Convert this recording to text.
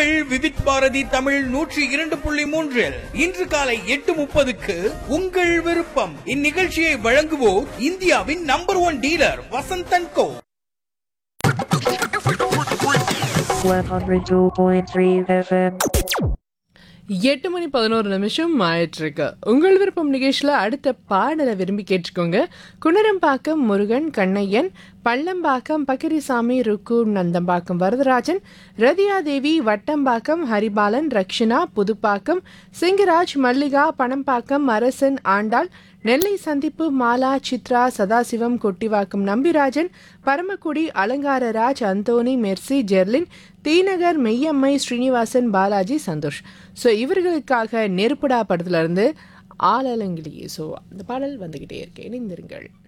உங்கள் விவித் பாரதி தமிழ் நூற்றி இரண்டு புள்ளி மூன்றில் இன்று காலை எட்டு முப்பதுக்கு உங்கள் விருப்பம் இந்நிகழ்ச்சியை வழங்குவோர் இந்தியாவின் number one dealer Vasanthan co 102.3 FM. எட்டு மணி பதினோரு நிமிஷம் ஆயிட்டிருக்கு உங்கள் விருப்பம் நிகழ்ச்சியில் அடுத்த பாடலை விரும்பி கேட்டுக்கோங்க குணரம்பாக்கம் முருகன் கண்ணையன் பள்ளம்பாக்கம் பக்கிரிசாமி ருக்கு நந்தம்பாக்கம் வரதராஜன் ரதியாதேவி வட்டம்பாக்கம் ஹரிபாலன் ரக்ஷனா புதுப்பாக்கம் சிங்கராஜ் மல்லிகா பணம்பாக்கம் அரசன் ஆண்டாள் நெல்லை சந்திப்பு Mala Chitra Sadasivam Kottivakkam Nambirajan Paramakudi Alankararaj Anthony Mercy Jerlin T Nagar Meyyammai Srinivasan Balaji Santhosh so இவர்களுக்காக நெருப்புடா படத்துல இருந்து ஆலலங்கிலியே ஸோ அந்த பாடல் வந்துகிட்டே இருக்கேன் இணைந்திருங்கள்